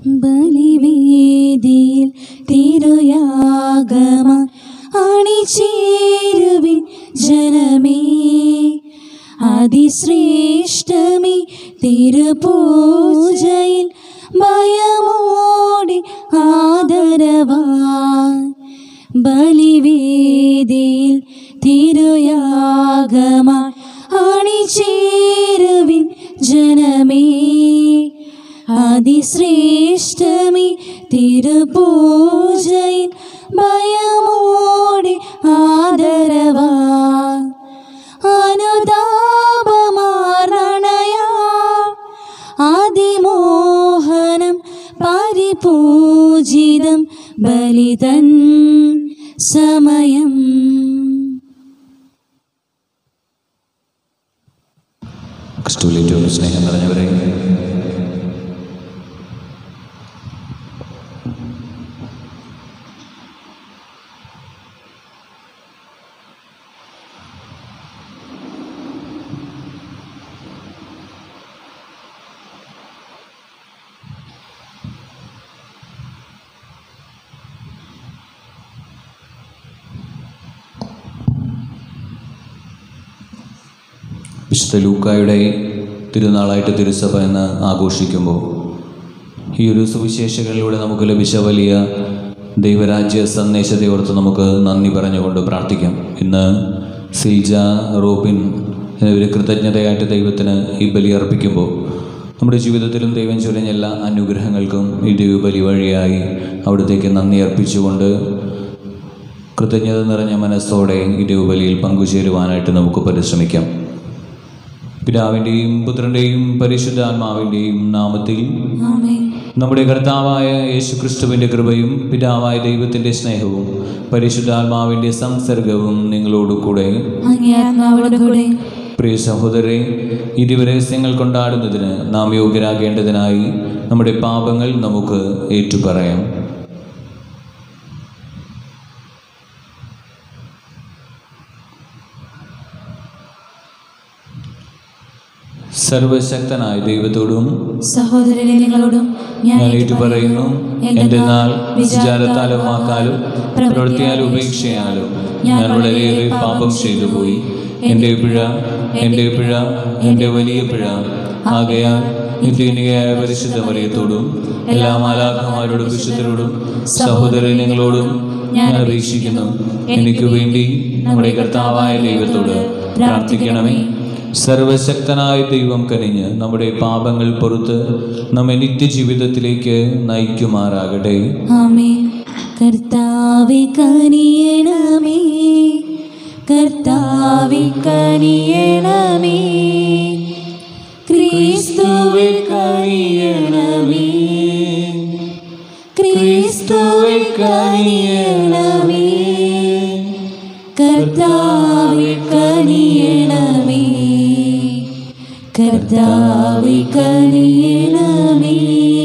ബലിവേദിയിൽ തിരുയാഗമ അണിചേരുവിൻ ജനമേ അതിശ്രേഷ്ഠമേ തിരുപൂജയിൽ ഭയമോടി ആദരവാൻ ബലിവേദിയിൽ തിരുയാഗമ അണിചേരുവിൻ ജനമേ അതിശ്രേഷ്ഠമേ തിരുപൂജയിൽ ഭയമോടി ആദരവാൻ അനുതാപമാരണയാ അതിമോഹനം പരിപൂജിതം ബലിതൻ സമയം ക്രിസ്തുവിൽ ഏറ്റവും സ്നേഹം നിറഞ്ഞവരെ വിശുദ്ധ ലൂക്കായുടെ തിരുനാളായിട്ട് തിരുസഭ എന്ന് ആഘോഷിക്കുമ്പോൾ ഈ ഒരു സുവിശേഷങ്ങളിലൂടെ നമുക്ക് ലഭിച്ച വലിയ ദൈവരാജ്യ സന്ദേശത്തെ ഓർത്ത് നമുക്ക് നന്ദി പറഞ്ഞുകൊണ്ട് പ്രാർത്ഥിക്കാം ഇന്ന് സിൽജ റോബിൻ എന്നിവർ കൃതജ്ഞതയായിട്ട് ദൈവത്തിന് ഈ ബലി അർപ്പിക്കുമ്പോൾ നമ്മുടെ ജീവിതത്തിലും ദൈവം ചൊരിഞ്ഞ എല്ലാ അനുഗ്രഹങ്ങൾക്കും ഈ ദൈവബലി വഴിയായി അവിടത്തേക്ക് നന്ദി അർപ്പിച്ചുകൊണ്ട് കൃതജ്ഞത നിറഞ്ഞ മനസ്സോടെ ഈ ദൈവബലിയിൽ പങ്കുചേരുവാനായിട്ട് നമുക്ക് പരിശ്രമിക്കാം പിതാവിൻ്റെയും പുത്രൻ്റെയും പരിശുദ്ധാത്മാവിൻ്റെയും നാമത്തിൽ ആമേൻ നമ്മുടെ കർത്താവായ യേശു ക്രിസ്തുവിൻ്റെ കൃപയും പിതാവായ ദൈവത്തിൻ്റെ സ്നേഹവും പരിശുദ്ധാത്മാവിൻ്റെ സംസർഗവും നിങ്ങളോട് കൂടെ അങ്ങേ ആത്മാവോട് കൂടെ പ്രിയ സഹോദരരെ ഈ ദിവരഹസ്യങ്ങൾ കൊണ്ടാടുന്നതിന് നാം യോഗ്യരാകേണ്ടതിനായി നമ്മുടെ പാപങ്ങൾ നമുക്ക് ഏറ്റുപറയാം സർവശക്തനായ ദൈവത്തോടും സഹോദരനെ നിങ്ങളോടും ഞാൻ ഞാൻ ഏറ്റുപറയുന്നു എന്തെന്നാൽ വിചാരത്താലും വാക്കാലും പ്രവൃത്തിയാലും ഉപേക്ഷയാലും ഞാൻ വളരെയേറെ പാപം ചെയ്തു പോയി എൻ്റെ പിഴ എൻ്റെ പിഴ എൻ്റെ വലിയ പിഴ ആകയാൽ നിത്യനികയായ പരിശുദ്ധ മറിയത്തോടും എല്ലാ മാലാഖമാരോടും വിശുദ്ധരോടും സഹോദരങ്ങളോടും ഞാൻ അപേക്ഷിക്കുന്നു എനിക്ക് വേണ്ടി നമ്മുടെ കർത്താവായ ദൈവത്തോട് പ്രാർത്ഥിക്കണമേ സർവശക്തനായ ദൈവം കനിഞ്ഞ് നമ്മുടെ പാപങ്ങൾ പുറത്ത് നമ്മെ നിത്യജീവിതത്തിലേക്ക് നയിക്കുമാറാകട്ടെ ആമേൻ കർത്താവെ കനിയണമേ കർത്താവെ കനിയണമേ ക്രിസ്തുവെ കനിയണമേ ക്രിസ്തുവെ കനിയണമേ കർത്താവെ കനിയണമേ കർത്താവെ കനിയണമേ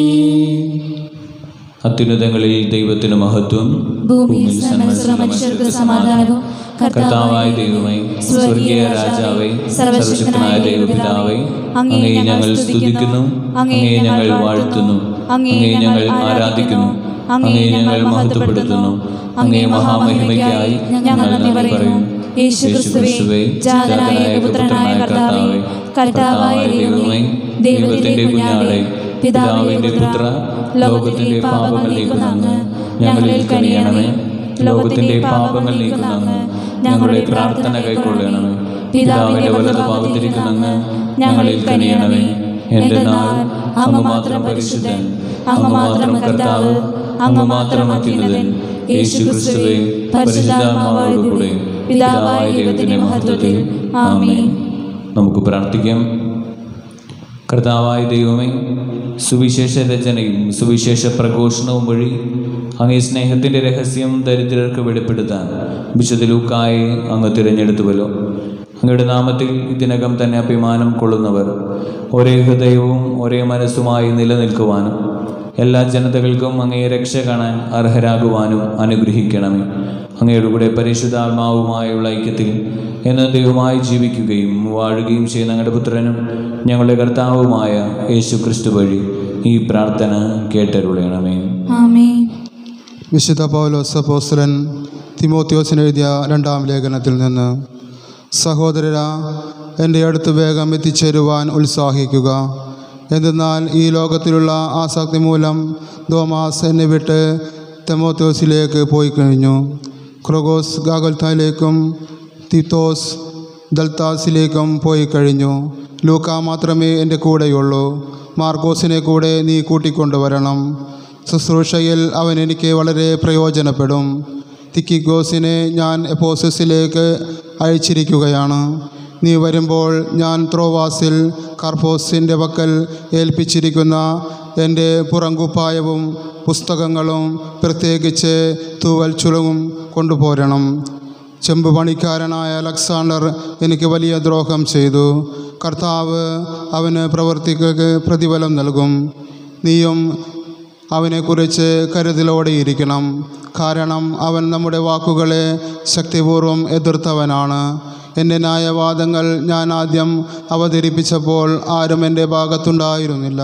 അത്യുന്നതങ്ങളിൽ ദൈവത്തിന് മഹത്വം ഭൂമിയിൽ സർവ്വ മനുഷ്യർക്ക് സമാധാനവും കർത്താവായ ദൈവമേ സ്വർഗീയ രാജാവേ സർവശക്തനായ ദൈവപിതാവേ അങ്ങേ ഞങ്ങൾ സ്തുതിക്കുന്നു അങ്ങേ ഞങ്ങൾ വാഴ്ത്തുന്നു അങ്ങേ ഞങ്ങൾ ആരാധിക്കുന്നു അങ്ങേ ഞങ്ങൾ മഹത്വപ്പെടുത്തുന്നു അങ്ങേ മഹാമഹിമയ്ക്കായി ഞങ്ങൾ നന്ദി പറയുന്നു യേശു ക്രിസ്തുവേ ജാതനായ പുത്രനായ കർത്താവേ കർത്താവായ ദൈവമേ ദൈവത്തിന്റെ കുഞ്ഞാടെ പിതാവിന്റെ പുത്ര ലോകത്തിന്റെ പാപങ്ങൾ നീക്കുന്ന അങ്ങ് ഞങ്ങളിൽ കനിയണമേ ലോകത്തിന്റെ പാപങ്ങൾ നീക്കുന്ന അങ്ങ് ഞങ്ങളുടെ പ്രാർത്ഥന കൈക്കൊള്ളണമേ പിതാവിന്റെ വലതു ഭാഗത്തിരിക്കുന്ന അങ്ങ് ഞങ്ങളിൽ കനിയണമേ എന്തെന്നാൽ അങ്ങ് മാത്രം പരിശുദ്ധൻ അങ്ങ് മാത്രം കർത്താവ് അങ്ങ് മാത്രം അത്യുന്നതൻ യേശു ക്രിസ്തുവേ പരിശുദ്ധാത്മാവോടുകൂടെ പിതാവായ ദൈവത്തിന്റെ മഹത്വത്തിൽ ആമേൻ നമുക്ക് പ്രാർത്ഥിക്കാം കർത്താവായ ദൈവമേ സുവിശേഷ രചനയും സുവിശേഷ പ്രഘോഷണവും വഴി അങ്ങേ സ്നേഹത്തിൻ്റെ രഹസ്യം ദരിദ്രർക്ക് വെളിപ്പെടുത്താൻ വിശുദ്ധ ലൂക്കായെ അങ്ങ് തിരഞ്ഞെടുത്തുവല്ലോ അങ്ങയുടെ നാമത്തിൽ ഇതിനകം തന്നെ അഭിമാനം കൊള്ളുന്നവർ ഒരേ ഹൃദയവും ഒരേ മനസ്സുമായി നിലനിൽക്കുവാനും എല്ലാ ജനതകൾക്കും അങ്ങയെ രക്ഷ കാണാൻ അർഹരാകുവാനും അനുഗ്രഹിക്കണമേ അങ്ങയുടെ കൂടെ പരിശുദ്ധാത്മാവുമായുള്ള ഐക്യത്തിൽ എന്ന ദൈവമായി ജീവിക്കുകയും വാഴുകയും ചെയ്യുന്ന ഞങ്ങളുടെ പുത്രനും ഞങ്ങളുടെ കർത്താവുമായ യേശു ക്രിസ്തു വഴി ഈ പ്രാർത്ഥന കേട്ടരുളയണമേ ആമേൻ വിശുദ്ധ പൗലോസ് അപ്പോസ്തലൻ തിമോത്യോസിന് എഴുതിയ രണ്ടാം ലേഖനത്തിൽ നിന്ന് സഹോദരര എൻ്റെ അടുത്ത് വേഗം എത്തിച്ചേരുവാൻ ഉത്സാഹിക്കുക എന്തെന്നാൽ ഈ ലോകത്തിലുള്ള ആസക്തി മൂലം തോമാസ് എന്നെ വിട്ട് തെമോത്യോസിലേക്ക് പോയി കഴിഞ്ഞു ക്രൊഗോസ് ഗാഗൽത്തായിലേക്കും തിത്തോസ് ദൽത്താസിലേക്കും പോയി കഴിഞ്ഞു ലൂക്ക മാത്രമേ എൻ്റെ കൂടെയുള്ളൂ മാർക്കോസിനെ കൂടെ നീ കൂട്ടിക്കൊണ്ടുവരണം ശുശ്രൂഷയിൽ അവൻ എനിക്ക് വളരെ പ്രയോജനപ്പെടും തിക്കിഗോസിനെ ഞാൻ എപ്പോസസിലേക്ക് അയച്ചിരിക്കുകയാണ് നീ വരുമ്പോൾ ഞാൻ ത്രോവാസിൽ കർപ്പോസിൻ്റെ വക്കൽ ഏൽപ്പിച്ചിരിക്കുന്ന എൻ്റെ പുറങ്കുപ്പായവും പുസ്തകങ്ങളും പ്രത്യേകിച്ച് തൂവൽ ചുളവും കൊണ്ടുപോരണം ചെമ്പ് പണിക്കാരനായ അലക്സാണ്ടർ എനിക്ക് വലിയ ദ്രോഹം ചെയ്തു കർത്താവ് അവന് പ്രവർത്തിക്ക് പ്രതിഫലം നൽകും നീയും അവനെക്കുറിച്ച് കരുതലോടെയിരിക്കണം കാരണം അവൻ നമ്മുടെ വാക്കുകളെ ശക്തിപൂർവ്വം എതിർത്തവനാണ് എൻ്റെ ന്യായവാദങ്ങൾ ഞാൻ ആദ്യം അവതരിപ്പിച്ചപ്പോൾ ആരും എൻ്റെ ഭാഗത്തുണ്ടായിരുന്നില്ല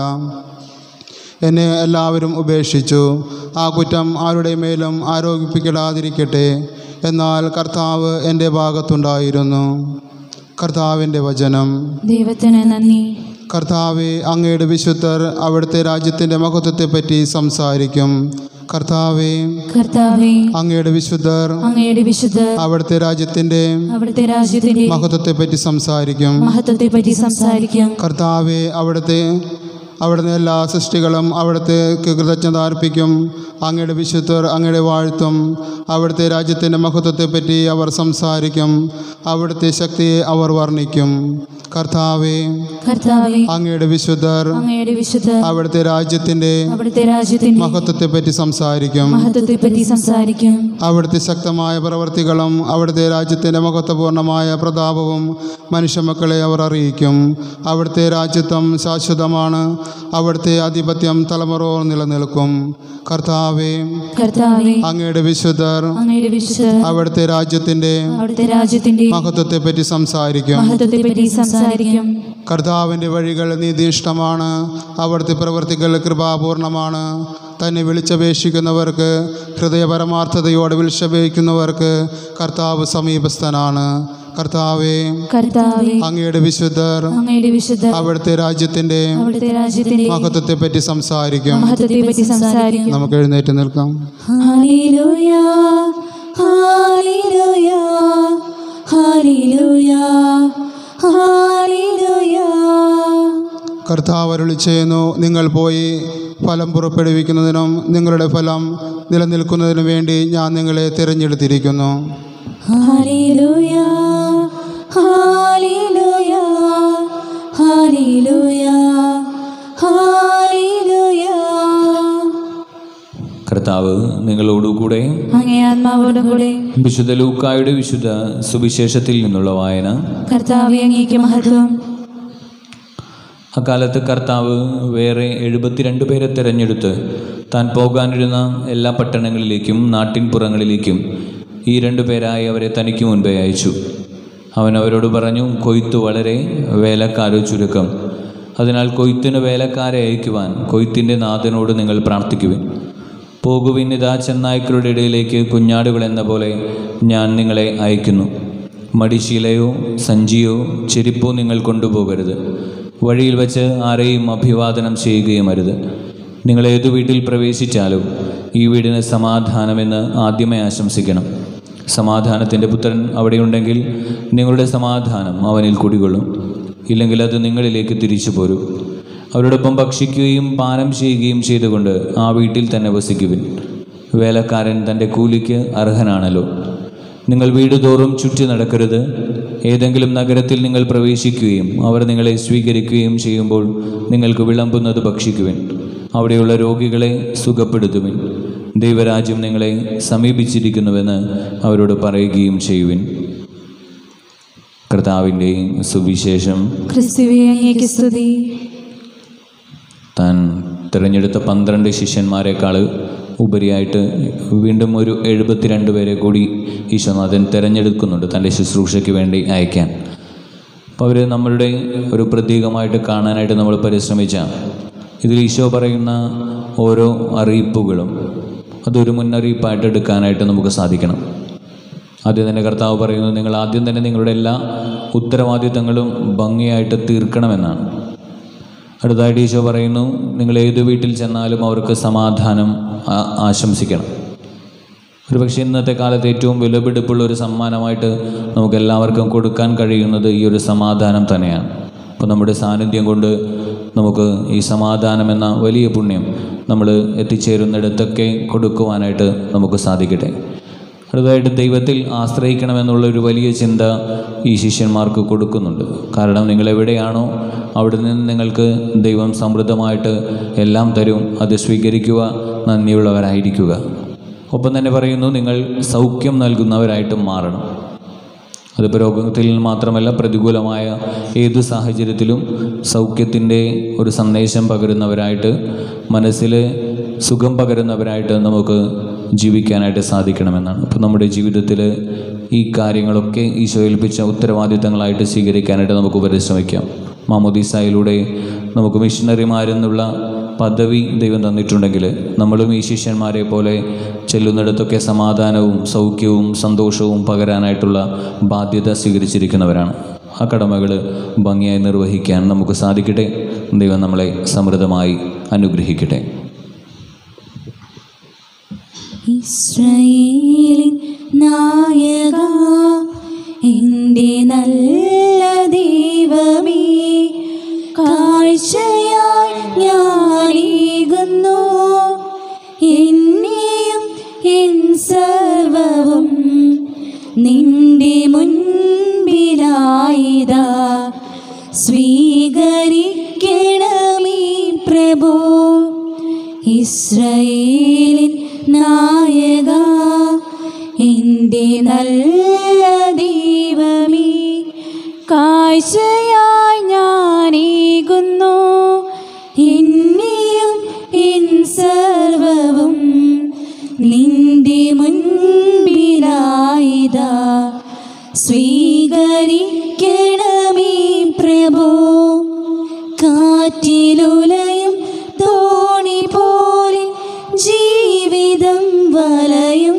എന്നെ എല്ലാവരും ഉപേക്ഷിച്ചു ആ കുറ്റം ആരുടെ മേലും ആരോപിപ്പിക്കലാതിരിക്കട്ടെ എന്നാൽ കർത്താവ് എൻ്റെ ഭാഗത്തുണ്ടായിരുന്നു കർത്താവിൻ്റെ വചനം ദൈവത്തിന് നന്ദി കർത്താവെ അങ്ങയുടെ വിശുദ്ധർ അവിടുത്തെ രാജ്യത്തിൻ്റെ മഹത്വത്തെപ്പറ്റി സംസാരിക്കും കർത്താവെ കർത്താവേ അങ്ങയുടെ വിശുദ്ധർ അങ്ങയുടെ വിശുദ്ധ അവിടുത്തെ രാജ്യത്തിൻ്റെ അവിടുത്തെ രാജ്യത്തിന്റെ മഹത്വത്തെപ്പറ്റി സംസാരിക്കും മഹത്വത്തെ പറ്റി സംസാരിക്കാം കർത്താവെ അവിടുത്തെ അവിടുന്ന് എല്ലാ സൃഷ്ടികളും അവിടുത്തെ കൃതജ്ഞത അർപ്പിക്കും അങ്ങയുടെ വിശുദ്ധർ അങ്ങയുടെ വാഴ്ത്തും അവിടുത്തെ രാജ്യത്തിൻ്റെ മഹത്വത്തെപ്പറ്റി അവർ സംസാരിക്കും അവിടുത്തെ ശക്തിയെ അവർ വർണ്ണിക്കും കർത്താവെ കർത്താവേ അങ്ങയുടെ വിശുദ്ധർ അങ്ങയുടെ വിശുദ്ധ അവിടുത്തെ രാജ്യത്തിൻ്റെ അവിടുത്തെ രാജ്യത്തിന്റെ മഹത്വത്തെപ്പറ്റി സംസാരിക്കും മഹത്വത്തെ പറ്റി സംസാരിക്കും അവിടുത്തെ ശക്തമായ പ്രവർത്തികളും അവിടുത്തെ രാജ്യത്തിൻ്റെ മഹത്വപൂർണ്ണമായ പ്രതാപവും മനുഷ്യമക്കളെ അവർ അറിയിക്കും അവിടുത്തെ രാജ്യത്വം ശാശ്വതമാണ് അവിടുത്തെ ആധിപത്യം തലമുറോർ നിലനിൽക്കും കർത്താവെ കർത്താവേ അങ്ങയുടെ വിശുദ്ധർ അങ്ങയുടെ വിശുദ്ധ അവിടുത്തെ രാജ്യത്തിൻ്റെ അവിടുത്തെ രാജ്യത്തിന്റെ മഹത്വത്തെപ്പറ്റി സംസാരിക്കും മഹത്വത്തെ പറ്റി സംസാരിക്കും കർത്താവിൻ്റെ വഴികൾ നീതിയിഷ്ടമാണ് അവിടുത്തെ പ്രവൃത്തികൾ കൃപാപൂർണമാണ് തന്നെ വിളിച്ചപേക്ഷിക്കുന്നവർക്ക് ഹൃദയപരമാർത്ഥതയോടെ വിളിച്ചപേക്ഷിക്കുന്നവർക്ക് കർത്താവ് സമീപസ്ഥനാണ് കർത്താവെ കർത്താവേ അങ്ങയുടെ വിശുദ്ധർ അങ്ങയുടെ വിശുദ്ധ അവിടുത്തെ രാജ്യത്തിൻ്റെ അവിടുത്തെ രാജ്യത്തിന്റെ മഹത്വത്തെപ്പറ്റി സംസാരിക്കും മഹത്വത്തെ പറ്റി സംസാരിക്കും നമുക്ക് എഴുന്നേറ്റ് നിൽക്കാം ഹല്ലേലൂയ ഹല്ലേലൂയ ഹല്ലേലൂയ ഹല്ലേലൂയ കർത്താവ് അരുളി ചെയ്യുന്നു നിങ്ങൾ പോയി ഫലം പുറപ്പെടുവിക്കുന്നതിനും നിങ്ങളുടെ ഫലം നിലനിൽക്കുന്നതിനും വേണ്ടി ഞാൻ നിങ്ങളെ തിരഞ്ഞെടുത്തിരിക്കുന്നു ഹല്ലേലൂയ ഹല്ലേലൂയ ഹല്ലേലൂയ ഹല്ലേലൂയ കർത്താവ് നിങ്ങളോടുകൂടെ അങ്ങേ ആത്മാവോടും കൂടെ വിശുദ്ധ ലൂക്കായുടെ വിശുദ്ധ സുവിശേഷത്തിൽ നിന്നുള്ള വായന കർത്താവെ അങ്ങേക്ക് മഹത്വം അക്കാലത്ത് കർത്താവ് വേറെ എഴുപത്തിരണ്ട് പേരെ തിരഞ്ഞെടുത്ത് താൻ പോകാനിരുന്ന എല്ലാ പട്ടണങ്ങളിലേക്കും നാട്ടിൻ പുറങ്ങളിലേക്കും ഈ രണ്ടു പേരായി അവരെ തനിക്ക് മുൻപേ അയച്ചു അവൻ അവരോട് പറഞ്ഞു കൊയ്ത്ത് വളരെ വേലക്കാരോ ചുരുക്കം അതിനാൽ കൊയ്ത്തിന് വേലക്കാരെ അയക്കുവാൻ കൊയ്ത്തിൻ്റെ നാഥനോട് നിങ്ങൾ പ്രാർത്ഥിക്കുവിൻ പോകുവിൻ ഇതാ ചെന്നായ്ക്കളുടെ ഇടയിലേക്ക് കുഞ്ഞാടുകൾ എന്ന പോലെ ഞാൻ നിങ്ങളെ അയക്കുന്നു മടിശീലയോ സഞ്ചിയോ ചെരിപ്പോ നിങ്ങൾ കൊണ്ടുപോകരുത് വഴിയിൽ വച്ച് ആരെയും അഭിവാദനം ചെയ്യുകയും അരുത് നിങ്ങൾ ഏതു വീട്ടിൽ പ്രവേശിച്ചാലും ഈ വീടിന് സമാധാനമെന്ന് ആദ്യമേ ആശംസിക്കണം സമാധാനത്തിൻ്റെ പുത്രൻ അവിടെയുണ്ടെങ്കിൽ നിങ്ങളുടെ സമാധാനം അവനിൽ കുടികൊള്ളും ഇല്ലെങ്കിൽ അത് നിങ്ങളിലേക്ക് തിരിച്ചു പോരും അവരോടൊപ്പം ഭക്ഷിക്കുകയും പാനം ചെയ്യുകയും ചെയ്തുകൊണ്ട് ആ വീട്ടിൽ തന്നെ വസിക്കുവിൻ വേലക്കാരൻ തൻ്റെ കൂലിക്ക് അർഹനാണല്ലോ നിങ്ങൾ വീട് തോറും ചുറ്റി നടക്കരുത് ഏതെങ്കിലും നഗരത്തിൽ നിങ്ങൾ പ്രവേശിക്കുകയും അവർ നിങ്ങളെ സ്വീകരിക്കുകയും ചെയ്യുമ്പോൾ നിങ്ങൾക്ക് വിളമ്പുന്നത് ഭക്ഷിക്കുവിൻ അവിടെയുള്ള രോഗികളെ സുഖപ്പെടുത്തുവിൻ ദൈവരാജ്യം നിങ്ങളെ സമീപിച്ചിരിക്കുന്നുവെന്ന് അവരോട് പറയുകയും ചെയ്യുവിൻ കർത്താവിൻ്റെ സുവിശേഷം ക്രിസ്തുവേ അങ്ങേക്ക് സ്തുതി താൻ തിരഞ്ഞെടുത്ത പന്ത്രണ്ട് ശിഷ്യന്മാരെക്കാൾ ഉപരിയായിട്ട് വീണ്ടും ഒരു എഴുപത്തിരണ്ട് പേരെ കൂടി ഈശോനാഥൻ തിരഞ്ഞെടുക്കുന്നുണ്ട് തൻ്റെ ശുശ്രൂഷയ്ക്ക് വേണ്ടി അയക്കാൻ അപ്പോൾ അവർ നമ്മളുടെ ഒരു പ്രതീകമായിട്ട് കാണാനായിട്ട് നമ്മൾ പരിശ്രമിച്ച ഇതിൽ ഈശോ പറയുന്ന ഓരോ അറിയിപ്പുകളും അതൊരു മുന്നറിയിപ്പായിട്ട് എടുക്കാനായിട്ട് നമുക്ക് സാധിക്കണം ആദ്യം തന്നെ കർത്താവ് പറയുന്നു നിങ്ങൾ ആദ്യം തന്നെ നിങ്ങളുടെ എല്ലാ ഉത്തരവാദിത്തങ്ങളും ഭംഗിയായിട്ട് തീർക്കണമെന്നാണ് അടുത്തായിട്ട് ഈശോ പറയുന്നു നിങ്ങൾ ഏത് വീട്ടിൽ ചെന്നാലും അവർക്ക് സമാധാനം ആ- ആശംസിക്കണം ഒരു പക്ഷേ ഇന്നത്തെ കാലത്ത് ഏറ്റവും വിലപിടിപ്പുള്ള ഒരു സമ്മാനമായിട്ട് നമുക്ക് എല്ലാവർക്കും കൊടുക്കാൻ കഴിയുന്നത് ഈ ഒരു സമാധാനം തന്നെയാണ് അപ്പോൾ നമ്മുടെ സാന്നിധ്യം കൊണ്ട് നമുക്ക് ഈ സമാധാനം എന്ന വലിയ പുണ്യം നമ്മൾ എത്തിച്ചേരുന്നിടത്തൊക്കെ കൊടുക്കുവാനായിട്ട് നമുക്ക് സാധിക്കട്ടെ അടുത്തതായിട്ട് ദൈവത്തിൽ ആശ്രയിക്കണമെന്നുള്ള ഒരു വലിയ ചിന്ത ഈ ശിഷ്യന്മാർക്ക് കൊടുക്കുന്നുണ്ട് കാരണം നിങ്ങൾ എവിടെയാണോ അവിടെ നിന്ന് നിങ്ങൾക്ക് ദൈവം സമൃദ്ധമായിട്ട് എല്ലാം തരും അത് സ്വീകരിക്കുക നന്ദിയുള്ളവരായിരിക്കുക ഒപ്പം തന്നെ പറയുന്നു നിങ്ങൾ സൗഖ്യം നൽകുന്നവരായിട്ട് മാറണം അതിപ്പോൾ രോഗത്തിൽ മാത്രമല്ല പ്രതികൂലമായ ഏത് സാഹചര്യത്തിലും സൗഖ്യത്തിൻ്റെ ഒരു സന്ദേശം പകരുന്നവരായിട്ട് മനസ്സിൽ സുഖം പകരുന്നവരായിട്ട് നമുക്ക് ജീവിക്കാനായിട്ട് സാധിക്കണമെന്നാണ് അപ്പോൾ നമ്മുടെ ജീവിതത്തിൽ ഈ കാര്യങ്ങളൊക്കെ ഈശോ ഏൽപ്പിച്ച ഉത്തരവാദിത്തങ്ങളായിട്ട് സ്വീകരിക്കാനായിട്ട് നമുക്ക് പരിശ്രമിക്കാം മാമോദീസായിലൂടെ നമുക്ക് മിഷണറിമാരെന്നുള്ള പദവി ദൈവം തന്നിട്ടുണ്ടെങ്കിൽ നമ്മളും ഈ ശിഷ്യന്മാരെ പോലെ ചെല്ലുന്നിടത്തൊക്കെ സമാധാനവും സൗഖ്യവും സന്തോഷവും പകരാനായിട്ടുള്ള ബാധ്യത സ്വീകരിച്ചിരിക്കുന്നവരാണ് ആ കടമകൾ ഭംഗിയായി നിർവഹിക്കാൻ നമുക്ക് സാധിക്കട്ടെ ദൈവം നമ്മളെ സമൃദ്ധമായി അനുഗ്രഹിക്കട്ടെ ഇസ്രയേലിൻ നായക എൻ്റെ നല്ല ദൈവമേ കാഴ്ചയായി ഞാനീകുന്നു എന്നെയും എൻ സർവവും നിന്റെ മുൻപിലായിതാ സ്വീകരിക്കണമേ പ്രഭു ഇസ്രയേലിൻ നായക എൻ്റെ നല്ല ദൈവമേ കാഴ്ചയായി ഞാനീകുന്നു എന്നെയും എൻ സർവവും നിന്റെ മുൻപിലായിതാ സ്വീകരിക്കണമേ പ്രഭു കാറ്റിലുലയും തോണി പോലെ ജീവിതം വലയും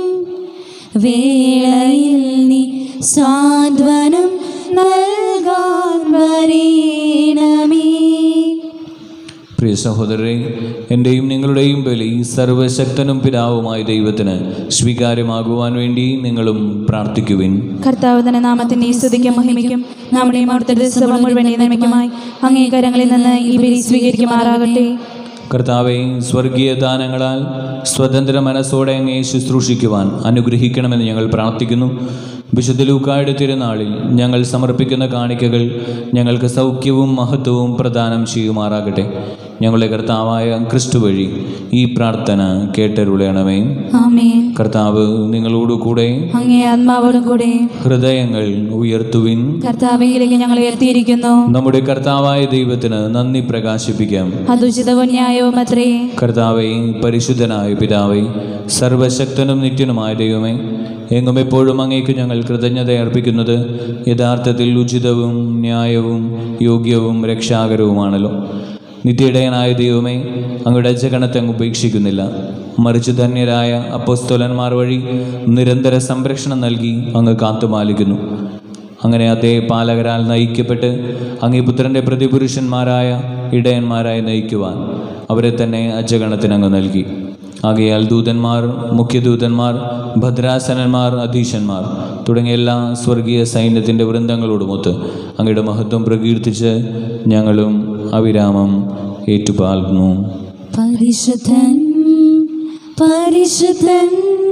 വേളയിൽ നീ സാന്ത്വനം നൽകാൻ വരേണമേ പ്രിയ സഹോദരരെ എൻ്റെയും നിങ്ങളുടെയും ബലി സർവശക്തനും പിതാവുമായ ദൈവത്തിന് സ്വീകാര്യമാകുവാൻ വേണ്ടി നിങ്ങളും പ്രാർത്ഥിക്കുവിൻ കർത്താവ് തന്നെ നാമത്തിന്റെ ഈ സ്തുതിക്കും മഹിമയ്ക്കും നമ്മുടെ അവിടുത്തെ സഭ മുഴുവൻ നന്മയ്ക്കുമായി അംഗീകാരങ്ങളിൽ നിന്ന് ഈ ബലി സ്വീകരിക്കുമാറാകട്ടെ കർത്താവെ സ്വർഗീയ ദാനങ്ങളാൽ സ്വതന്ത്ര മനസ്സോടെ അങ്ങേ ശുശ്രൂഷിക്കുവാൻ അനുഗ്രഹിക്കണമെന്ന് ഞങ്ങൾ പ്രാർത്ഥിക്കുന്നു വിശുദ്ധ ലൂക്കായുടെ തിരുനാളിൽ ഞങ്ങൾ സമർപ്പിക്കുന്ന കാണിക്കകൾ ഞങ്ങൾക്ക് സൗഖ്യവും മഹത്വവും പ്രദാനം ചെയ്യുമാറാകട്ടെ ഞങ്ങളുടെ കർത്താവായ ക്രിസ്തു വഴി ഈ പ്രാർത്ഥന കേട്ടരുളയണമേ ആമേൻ കർത്താവ് നിങ്ങളോടു കൂടെ അങ്ങേ ആത്മാവോടും കൂടെ ഹൃദയങ്ങൾ ഉയർത്തുവിൻ കർത്താവയിലേക്ക് ഞങ്ങൾ ഉയർത്തിയിരിക്കുന്നു നമ്മുടെ കർത്താവായ ദൈവത്തിന് നന്ദി പ്രകാശിപ്പിക്കാം അതുചിതവും ന്യായവും അത്രേ കർത്താവേ പരിശുദ്ധനായ പിതാവേ സർവശക്തനും നിത്യനുമായ ദൈവമേ എങ്ങും എപ്പോഴും അങ്ങേക്ക് ഞങ്ങൾ കൃതജ്ഞത അർപ്പിക്കുന്നത് യഥാർത്ഥത്തിൽ ഉചിതവും ന്യായവും യോഗ്യവും രക്ഷാകരവുമാണല്ലോ നിത്യയിടയനായ ദൈവമേ അങ്ങയുടെ അജഗണത്തെ അങ്ങ് ഉപേക്ഷിക്കുന്നില്ല മറിച്ച് ധന്യരായ അപ്പോസ്തോലന്മാർ വഴി നിരന്തര സംരക്ഷണം നൽകി അങ്ങ് കാത്തുപാലിക്കുന്നു അങ്ങനെ അതേ പാലകരാൽ നയിക്കപ്പെട്ട് അങ്ങേ പുത്രൻ്റെ പ്രതിപുരുഷന്മാരായ ഇടയന്മാരായി നയിക്കുവാൻ അവരെ തന്നെ അജഗണത്തിന് അങ്ങ് നൽകി ആകയാൽ ദൂതന്മാർ മുഖ്യദൂതന്മാർ ഭദ്രാസനന്മാർ അധീശന്മാർ തുടങ്ങിയ എല്ലാ സ്വർഗീയ സൈന്യത്തിൻ്റെ വൃന്ദങ്ങളോടുമൊത്ത് അങ്ങയുടെ മഹത്വം പ്രകീർത്തിച്ച് ഞങ്ങളും അവിരാമം ഏറ്റുപാൽക്കുന്നു പരിശുദ്ധൻ പരിശുദ്ധൻ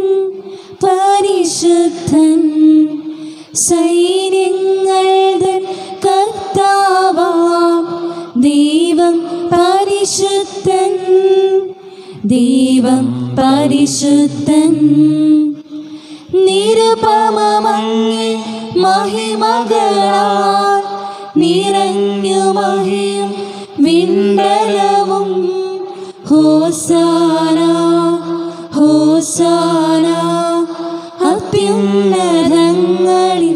പരിശുദ്ധൻ സൈന്യങ്ങൾ തൻ കർത്താവാം ദൈവം പരിശുദ്ധൻ ദൈവം പരിശുദ്ധൻ നിരുപമങ്ങി മഹിമകളാൽ നിറഞ്ഞു മഹിയും വിണ്ടലവും ഹോസാന ഹോസാന അത്യുന്നതങ്ങളിൽ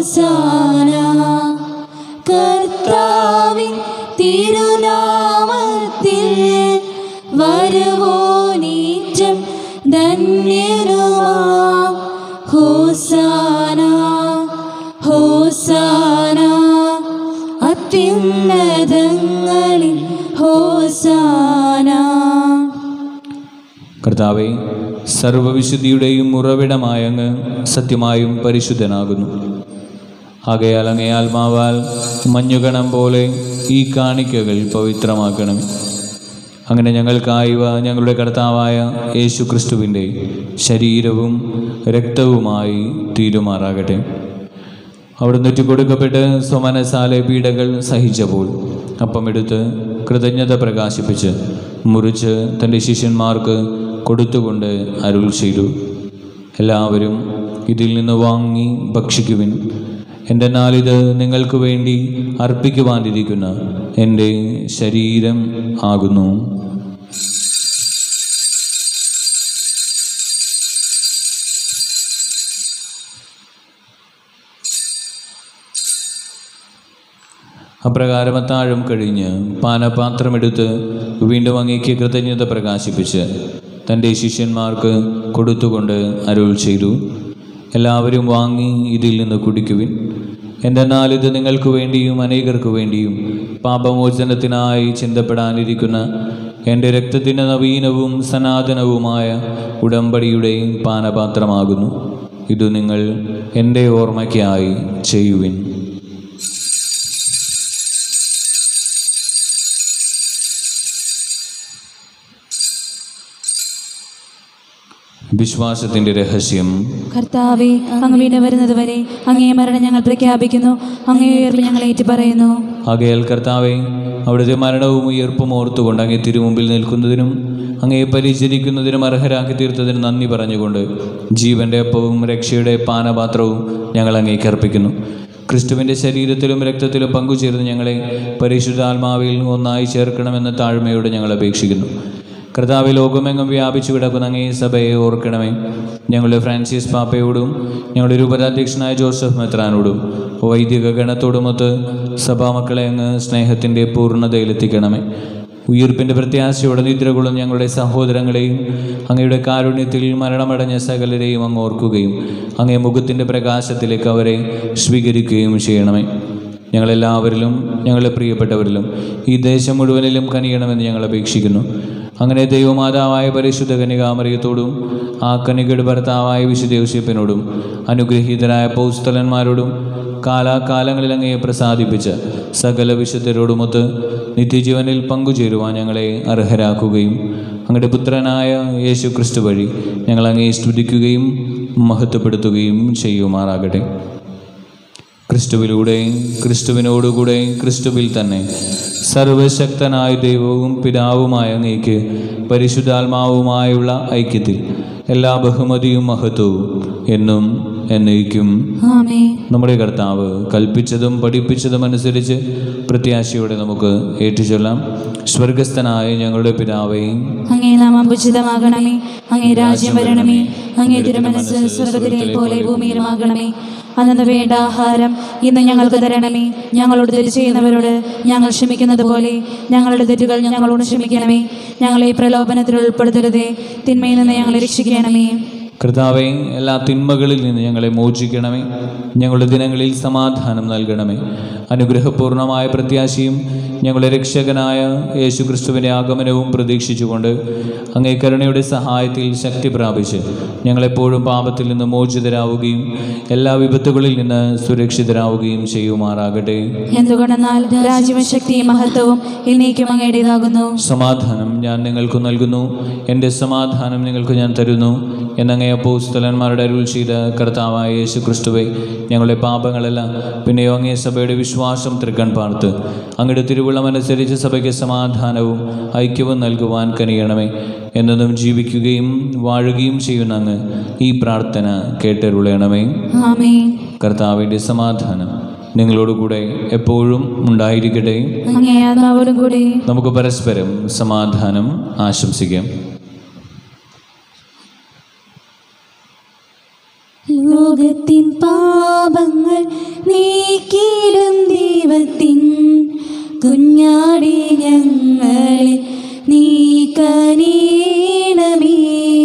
ഹോസാന കർത്താവിൻ തിരുനാമത്തിൽ നാമത്തിൽ വരുവോനീറ്റം ധന്യരുമാം ഹോസാന ഹോസാന അത്യുന്നതങ്ങളിൽ ഹോസാന കർത്താവെ സർവവിശുദ്ധിയുടെയും ഉറവിടമായ അങ്ങ് സത്യമായും പരിശുദ്ധനാകുന്നു ആകയാൽ അങ്ങേ ആത്മാവാൽ മഞ്ഞുകണം പോലെ ഈ കാണിക്കകൾ പവിത്രമാക്കണമേ അങ്ങനെ ഞങ്ങൾക്കായവ ഞങ്ങളുടെ കർത്താവായ യേശു ക്രിസ്തുവിൻ്റെ ശരീരവും രക്തവുമായി തീരുമാറാകട്ടെ അവിടുന്ന് കൊടുക്കപ്പെട്ട് സ്വമനസാലെ പീഡകൾ സഹിച്ചപ്പോൾ അപ്പമെടുത്ത് കൃതജ്ഞത പ്രകാശിപ്പിച്ച് മുറിച്ച് തൻ്റെ ശിഷ്യന്മാർക്ക് കൊടുത്തുകൊണ്ട് അരുൾ ചെയ്തു എല്ലാവരും ഇതിൽ നിന്ന് വാങ്ങി ഭക്ഷിക്കുവിൻ എൻ്റെ നാളിത് നിങ്ങൾക്ക് വേണ്ടി അർപ്പിക്കുവാനിരിക്കുന്ന എൻ്റെ ശരീരം ആകുന്നു അപ്രകാരം അത്താഴം കഴിഞ്ഞ് പാനപാത്രമെടുത്ത് വീണ്ടും അങ്ങേക്ക് കൃതജ്ഞത പ്രകാശിപ്പിച്ച് തൻ്റെ ശിഷ്യന്മാർക്ക് കൊടുത്തുകൊണ്ട് അരുൾ ചെയ്തു എല്ലാവരും വാങ്ങി ഇതിൽ നിന്ന് കുടിക്കുവിൻ എന്തെന്നാൽ ഇത് നിങ്ങൾക്ക് വേണ്ടിയും അനേകർക്ക് വേണ്ടിയും പാപമോചനത്തിനായി ചിന്തപ്പെടാനിരിക്കുന്ന എൻ്റെ രക്തത്തിൻ്റെ നവീനവും സനാതനവുമായ ഉടമ്പടിയുടെ പാനപാത്രമാകുന്നു ഇത് നിങ്ങൾ എൻ്റെ ഓർമ്മയ്ക്കായി ചെയ്യുവിൻ വിശ്വാസത്തിൻ്റെ രഹസ്യം കർത്താവെ അങ്ങ് വീണ്ടും വരുന്നത് വരെ അങ്ങേ മരണം ഞങ്ങൾ പ്രഖ്യാപിക്കുന്നു അങ്ങേ ഉയർവ് ഞങ്ങൾ ഏറ്റുപറയുന്നു ആകയാൽ കർത്താവെ അവിടുത്തെ മരണവും ഉയർപ്പും ഓർത്തുകൊണ്ട് അങ്ങേ തിരുമുമ്പിൽ നിൽക്കുന്നതിനും അങ്ങയെ പരിചരിക്കുന്നതിനും അർഹരാക്കി തീർത്തതിന് നന്ദി പറഞ്ഞുകൊണ്ട് ജീവന്റെ അപ്പവും രക്ഷയുടെ പാനപാത്രവും ഞങ്ങൾ അങ്ങേക്ക് അർപ്പിക്കുന്നു ക്രിസ്തുവിൻ്റെ ശരീരത്തിലും രക്തത്തിലും പങ്കുചേർന്ന് ഞങ്ങളെ പരിശുദ്ധാത്മാവിൽ ഒന്നായി ചേർക്കണമെന്ന താഴ്മയോടെ ഞങ്ങൾ അപേക്ഷിക്കുന്നു കർത്താവ് ലോകമെങ്ങും വ്യാപിച്ചു കിടക്കുന്ന അങ്ങേ സഭയെ ഓർക്കണമേ ഞങ്ങളുടെ ഫ്രാൻസിസ് പാപ്പയോടും ഞങ്ങളുടെ രൂപതാധ്യക്ഷനായ ജോസഫ് മെത്രാനോടും വൈദിക ഗണത്തോടുമൊത്ത് സഭാമക്കളെ അങ്ങ് സ്നേഹത്തിൻ്റെ പൂർണ്ണതയിലെത്തിക്കണമേ ഉയർപ്പിൻ്റെ പ്രത്യാശയോടെ നിദ്ര കൊള്ളുന്ന ഞങ്ങളുടെ സഹോദരങ്ങളെയും അങ്ങയുടെ കാരുണ്യത്തിൽ മരണമടഞ്ഞ സകലരെയും അങ്ങ് ഓർക്കുകയും അങ്ങേ മുഖത്തിൻ്റെ പ്രകാശത്തിലേക്ക് അവരെ സ്വീകരിക്കുകയും ചെയ്യണമേ ഞങ്ങളെല്ലാവരിലും ഞങ്ങളുടെ പ്രിയപ്പെട്ടവരിലും ഈ ദേശം മുഴുവനിലും കനിയണമെന്ന് ഞങ്ങൾ അപേക്ഷിക്കുന്നു അങ്ങനെ ദൈവമാതാവായ പരിശുദ്ധ കനികാമറിയത്തോടും ആ കനികയുടെ ഭർത്താവായ വിശുദ്ധ യോസിപ്പിനോടും അനുഗ്രഹീതരായ പൗസ്തലന്മാരോടും കാലാകാലങ്ങളിൽ അങ്ങയെ പ്രസാദിപ്പിച്ച സകല വിശുദ്ധരോടുമൊത്ത് നിത്യജീവനിൽ പങ്കുചേരുവാൻ ഞങ്ങളെ അർഹരാക്കുകയും അങ്ങയുടെ പുത്രനായ യേശു ക്രിസ്തു വഴി ഞങ്ങൾ അങ്ങയെ സ്തുതിക്കുകയും മഹത്വപ്പെടുത്തുകയും ചെയ്യുമാറാകട്ടെ ക്രിസ്തുവിലൂടെ ക്രിസ്തുവിനോടുകൂടെ ക്രിസ്തുവിൽ തന്നെ സർവശക്തനായ ദൈവവും പിതാവുമായ അങ്ങേക്ക് പരിശുദ്ധാത്മാവുമായുള്ള ഐക്യത്തിൽ എല്ലാ ബഹുമതിയും മഹത്വവും എന്നും എന്നേക്കും ആമേ നമ്മുടെ കർത്താവ് കൽപ്പിച്ചതും പഠിപ്പിച്ചതും അനുസരിച്ച് പ്രത്യാശയോടെ നമുക്ക് ഏറ്റുചൊല്ലാം സ്വർഗസ്ഥനായ ഞങ്ങളുടെ പിതാവേ അങ്ങേ നാമം ഉചിതമാകണമേ അങ്ങേ രാജ്യം വരണമേ അങ്ങേ തിരുമനസ് സ്വർഗത്തിലെ പോലെ ഭൂമിയിലുമാകണമേ അന്നു വേണ്ട ആഹാരം ഇന്ന് ഞങ്ങൾക്ക് തരണമേ ഞങ്ങളോട് തെറ്റ് ചെയ്യുന്നവരോട് ഞങ്ങൾ ക്ഷമിക്കുന്നത് പോലെ ഞങ്ങളുടെ തെറ്റുകൾ ഞങ്ങളോട് ക്ഷമിക്കണമേ ഞങ്ങളെ പ്രലോഭനത്തിൽ ഉൾപ്പെടുത്തരുതേ തിന്മയിൽ നിന്ന് ഞങ്ങളെ രക്ഷിക്കണമേ കർത്താവെ എല്ലാ തിന്മകളിൽ നിന്ന് ഞങ്ങളെ മോചിക്കണമേ ഞങ്ങളുടെ ദിനങ്ങളിൽ സമാധാനം നൽകണമേ അനുഗ്രഹപൂർണമായ പ്രത്യാശയും ഞങ്ങളുടെ രക്ഷകനായ യേശുക്രിസ്തുവിൻ്റെ ആഗമനവും പ്രതീക്ഷിച്ചുകൊണ്ട് അങ്ങേ കരുണയുടെ സഹായത്തിൽ ശക്തി പ്രാപിച്ച് ഞങ്ങളെപ്പോഴും പാപത്തിൽ നിന്ന് മോചിതരാവുകയും എല്ലാ വിപത്തുകളിൽ നിന്ന് സുരക്ഷിതരാവുകയും ചെയ്യുമാറാകട്ടെ എന്തുകൊണ്ടെന്നാൽ രാജ്യവും ശക്തിയും മഹത്വവും എന്നേക്കും അങ്ങയുടേതാകുന്നു സമാധാനം ഞാൻ നിങ്ങൾക്ക് നൽകുന്നു എൻ്റെ സമാധാനം നിങ്ങൾക്ക് ഞാൻ തരുന്നു എന്നങ്ങേ അപ്പോസ്തലന്മാരുടെ അരുൾ ചെയ്ത കർത്താവായ യേശു ക്രിസ്തുവെ ഞങ്ങളുടെ പാപങ്ങളെല്ലാം പിന്നെയോ അങ്ങേ സഭയുടെ വിശ്വാസം തൃക്കൺ പാർത്ത് അങ്ങയുടെ തിരുവുള്ളമനുസരിച്ച് സഭയ്ക്ക് സമാധാനവും ഐക്യവും നൽകുവാൻ കനിയണമേ എന്നതും ജീവിക്കുകയും വാഴുകയും ചെയ്യുന്ന അങ്ങ് ഈ പ്രാർത്ഥന കേട്ടരുളയണമേ ആമേൻ കർത്താവിൻ്റെ സമാധാനം നിങ്ങളോടുകൂടെ എപ്പോഴും ഉണ്ടായിരിക്കട്ടെ അങ്ങേ ആത്മാവോടും കൂടി നമുക്ക് പരസ്പരം സമാധാനം ആശംസിക്കാം ലോകത്തിൻ പാപങ്ങൾ നീക്കിയിടും ദൈവത്തിൻ കുഞ്ഞാടി ഞങ്ങളിൽ നീ കനിയണമേ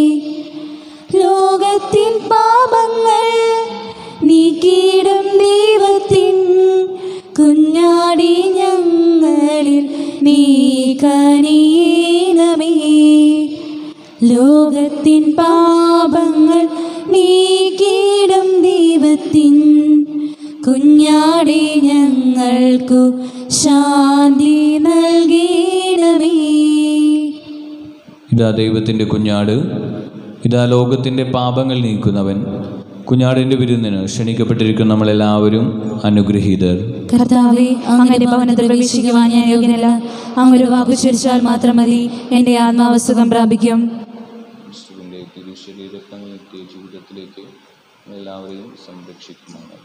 ലോകത്തിൻ പാപങ്ങൾ നീക്കിയിടും ദൈവത്തിൻ കുഞ്ഞാടി ഞങ്ങളിൽ നീ കനിയണമേ ലോകത്തിൻ പാപങ്ങൾ നീക്കിയിടും ദൈവത്തിൻ കുഞ്ഞാടി ഞങ്ങൾക്കു ശാന്തി നൽകിയിടമേ ഇതാ ദൈവത്തിൻ്റെ കുഞ്ഞാട് ഇതാ ലോകത്തിൻ്റെ പാപങ്ങൾ നീക്കുന്നവൻ കുഞ്ഞാടിൻ്റെ വിരുന്നിന് ക്ഷണിക്കപ്പെട്ടിരിക്കുന്ന നമ്മളെല്ലാവരും അനുഗ്രഹീതർ കർത്താവെ അങ്ങയുടെ ഭവനത്തിൽ പ്രവേശിക്കുവാൻ ഞാൻ യോഗ്യനല്ല അങ്ങൊരു വാക്കു ചരിച്ചാൽ മാത്രം മതി എൻ്റെ ആത്മാവ് സുഖം പ്രാപിക്കും ക്രിസ്തുവിൻ്റെ തിരുശരീരത്തങ്ങൾ നിത്യ ജീവിതത്തിലേക്ക് എല്ലാവരെയും സംരക്ഷിക്കുമാറാകട്ടെ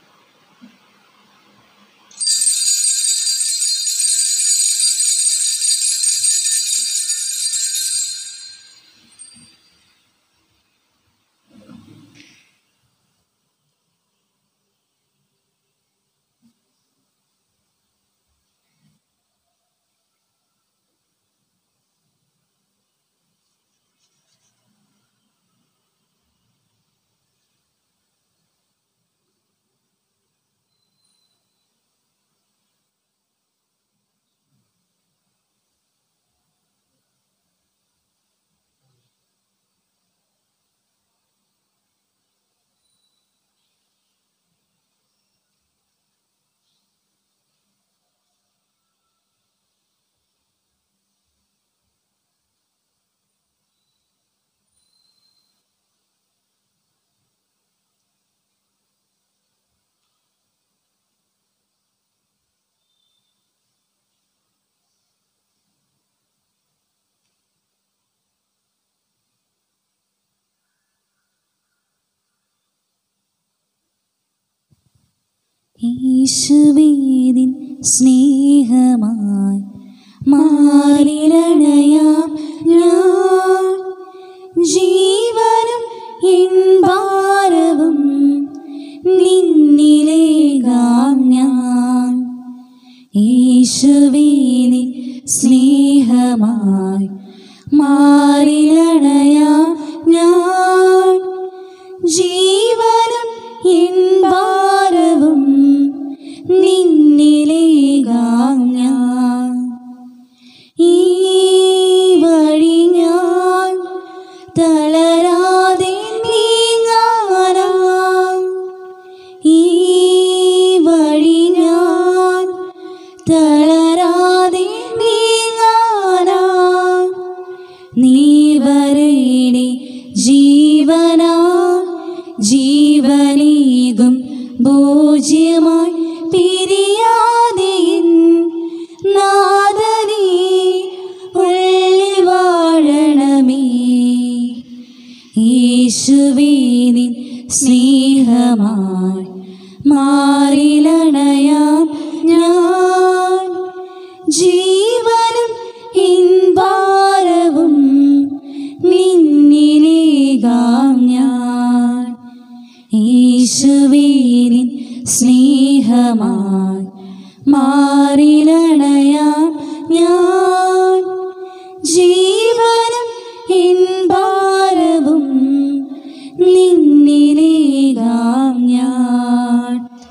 യേശുവേദിൻ സ്നേഹമായി മാറിലണയാം ഞാൻ ജീവനും എൻ ഭാരവും നിന്നിലേകാം ഞാൻ യേശുവേദിൻ സ്നേഹമായി മാറിലണയാം ഞാൻ ജീവനും എൻ ഭാരവും നിന്നിലേകാം ഞാൻ ഈ വഴി ഞാൻ തളരാതെ നീങ്ങാനാ ഈ വഴി ഞാൻ തളരാതെ നീങ്ങാനാ നീ വരേണി ജീവനാ ജീവനീകും ഭോജ്യമായി പിരിയാതെ എൻ നാദനീ ഉള്ളിൽ വാഴണമേ യേശുവീനിൻ സ്നേഹമായി മാറിലണയാം ഞാൻ ജീവനും ഇൻഭാരവും നിന്നിലേകാം ഞാൻ യേശുവീനിൻ സ്നേഹമായി മാറിലണയാം ഞാൻ ജീവനും ഇൻഭാരവും നിന്നിലേകാം ഞാൻ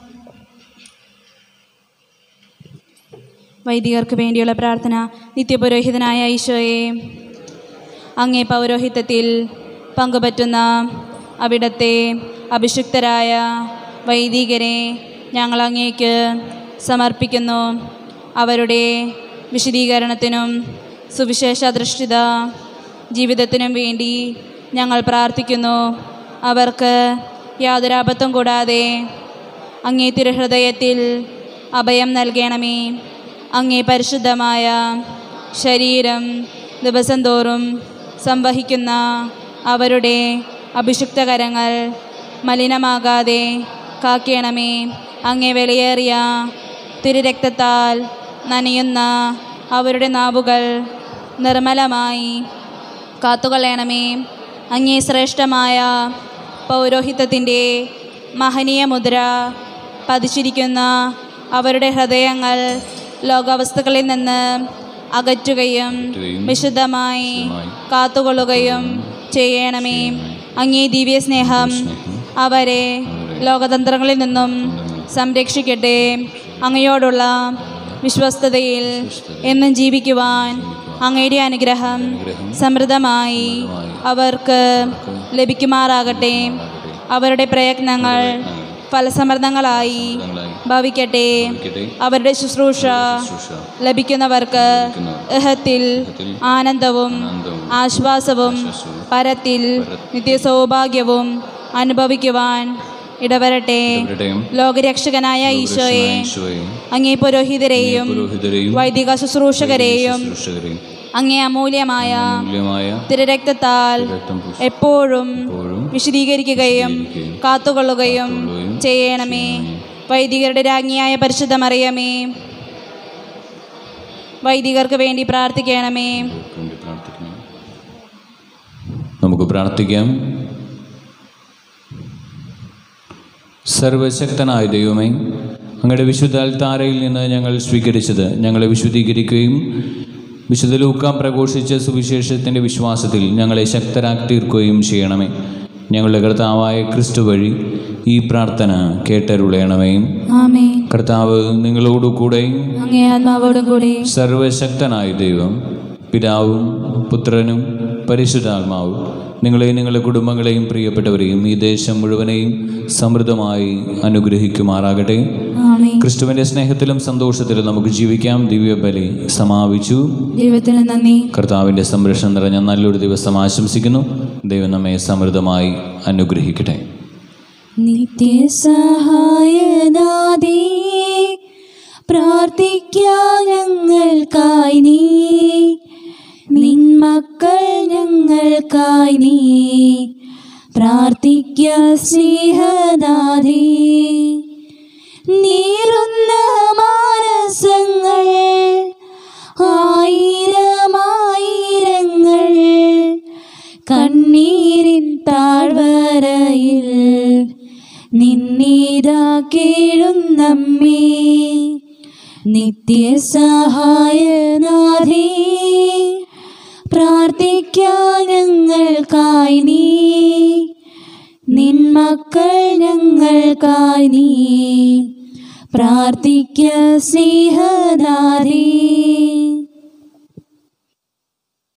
വൈദികർക്ക് വേണ്ടിയുള്ള പ്രാർത്ഥന നിത്യപുരോഹിതനായ ഈശോയെ അങ്ങേ പൗരോഹിത്യത്തിൽ പങ്കുപറ്റുന്ന അവിടത്തെ അഭിഷിക്തരായ വൈദികരെ ഞങ്ങൾ അങ്ങേക്ക് സമർപ്പിക്കുന്നു അവരുടെ വിശദീകരണത്തിനും സുവിശേഷാധിഷ്ഠിത ജീവിതത്തിനും വേണ്ടി ഞങ്ങൾ പ്രാർത്ഥിക്കുന്നു അവർക്ക് യാതൊരു അബദ്ധം കൂടാതെ അങ്ങേ തിരുഹൃദയത്തിൽ അഭയം നൽകണമേ അങ്ങേ പരിശുദ്ധമായ ശരീരം ദിവസം തോറും സംവഹിക്കുന്ന അവരുടെ അഭിഷിക്ത കരങ്ങൾ മലിനമാകാതെ കാക്കണമേ അങ്ങേ വിലയേറിയ തിരുരക്തത്താൽ നനയുന്ന അവരുടെ നാവുകൾ നിർമ്മലമായി കാത്തുകൊള്ളണമേ അങ്ങേ ശ്രേഷ്ഠമായ പൗരോഹിത്യത്തിൻ്റെ മഹനീയ മുദ്ര പതിച്ചിരിക്കുന്ന അവരുടെ ഹൃദയങ്ങൾ ലോകവസ്തുക്കളിൽ നിന്ന് അകറ്റുകയും വിശുദ്ധമായി കാത്തുകൊള്ളുകയും ചെയ്യണമേ അങ്ങേ ദിവ്യ സ്നേഹം അവരെ ലോകതന്ത്രങ്ങളിൽ നിന്നും സംരക്ഷിക്കട്ടെ അങ്ങയോടുള്ള വിശ്വസ്തതയിൽ എന്നും ജീവിക്കുവാൻ അങ്ങയുടെ അനുഗ്രഹം സമൃദ്ധമായി അവർക്ക് ലഭിക്കുമാറാകട്ടെ അവരുടെ പ്രയത്നങ്ങൾ ഫലസമൃദ്ധങ്ങളായി ഭവിക്കട്ടെ അവരുടെ ശുശ്രൂഷ ലഭിക്കുന്നവർക്ക് ഇഹത്തിൽ ആനന്ദവും ആശ്വാസവും പരത്തിൽ നിത്യസൗഭാഗ്യവും അനുഭവിക്കുവാൻ ഇടവരട്ടെ ഇവരുടെയും ലോകരക്ഷകനായ ഈശോയെ ഈശോയെ അങ്ങേ പുരോഹിതരെയും പുരോഹിതരെയും വൈദിക ശുശ്രൂഷകരെയും ശുശ്രൂഷകരെയും അങ്ങേ അമൂല്യമായ മൂല്യമായ തിരരക്തത്താൽ രക്തം പുഷ്- എപ്പോഴും എപ്പോഴും വിശദീകരിക്കുകയും കാത്തുകൊള്ളുകയും ചെയ്യണമേ വൈദികരുടെ രാജ്ഞിയായ പരിശുദ്ധ മറിയമേ വൈദികർക്ക് വേണ്ടി പ്രാർത്ഥിക്കണമേ വേണ്ടി പ്രാർത്ഥിക്കണം നമുക്ക് പ്രാർത്ഥിക്കാം സർവശക്തനായ ദൈവമേ അങ്ങയുടെ വിശുദ്ധ അൽത്താരയിൽ നിന്ന് ഞങ്ങൾ സ്വീകരിച്ചത് ഞങ്ങളെ വിശുദ്ധീകരിക്കുകയും വിശുദ്ധ ലൂക്ക പ്രഘോഷിച്ച സുവിശേഷത്തിൻ്റെ വിശ്വാസത്തിൽ ഞങ്ങളെ ശക്തരാക്കി തീർക്കുകയും ചെയ്യണമേ ഞങ്ങളുടെ കർത്താവായ ക്രിസ്തു വഴി ഈ പ്രാർത്ഥന കേട്ടരുളയണമേ ആമേ കർത്താവ് നിങ്ങളോടു കൂടെ അങ്ങേ ആത്മാവോടും കൂടി സർവശക്തനായ ദൈവം പിതാവും പുത്രനും പരിശുദ്ധാത്മാവും നിങ്ങളെയും നിങ്ങളുടെ കുടുംബങ്ങളെയും പ്രിയപ്പെട്ടവരെയും ഈ ദേശം മുഴുവനെയും സമൃദ്ധമായി അനുഗ്രഹിക്കുമാറാകട്ടെ ആമേ ക്രിസ്തുവിൻ്റെ സ്നേഹത്തിലും സന്തോഷത്തിലും നമുക്ക് ജീവിക്കാം ദിവ്യബലി സമാപിച്ചു ദൈവത്തിന് നന്ദി കർത്താവിൻ്റെ സംരക്ഷണം നിറഞ്ഞ നല്ലൊരു ദിവസം ആശംസിക്കുന്നു ദൈവം നമ്മെ സമൃദ്ധമായി അനുഗ്രഹിക്കട്ടെ നിത്യസഹായനാദി പ്രാർത്ഥിക്കാൻ ഞങ്ങൾക്കായി നീ നിന്മക്കൾ ഞങ്ങൾക്കായി നീ പ്രാർത്ഥിക്ക സ്നേഹനാഥി നീറുന്ന മാനസങ്ങൾ ആയിരമായിരങ്ങൾ കണ്ണീരിൻ താഴ്വരയിൽ നിന്നീതാ കേഴുന്നമ്മേ നിത്യസഹായനാഥേ പ്രാർത്ഥിക്കാൻ ഞങ്ങൾക്കായി നീ നിന്മക്കൾ ഞങ്ങൾക്കായി നീ പ്രാർത്ഥിക്ക സ്നേഹനാഥേ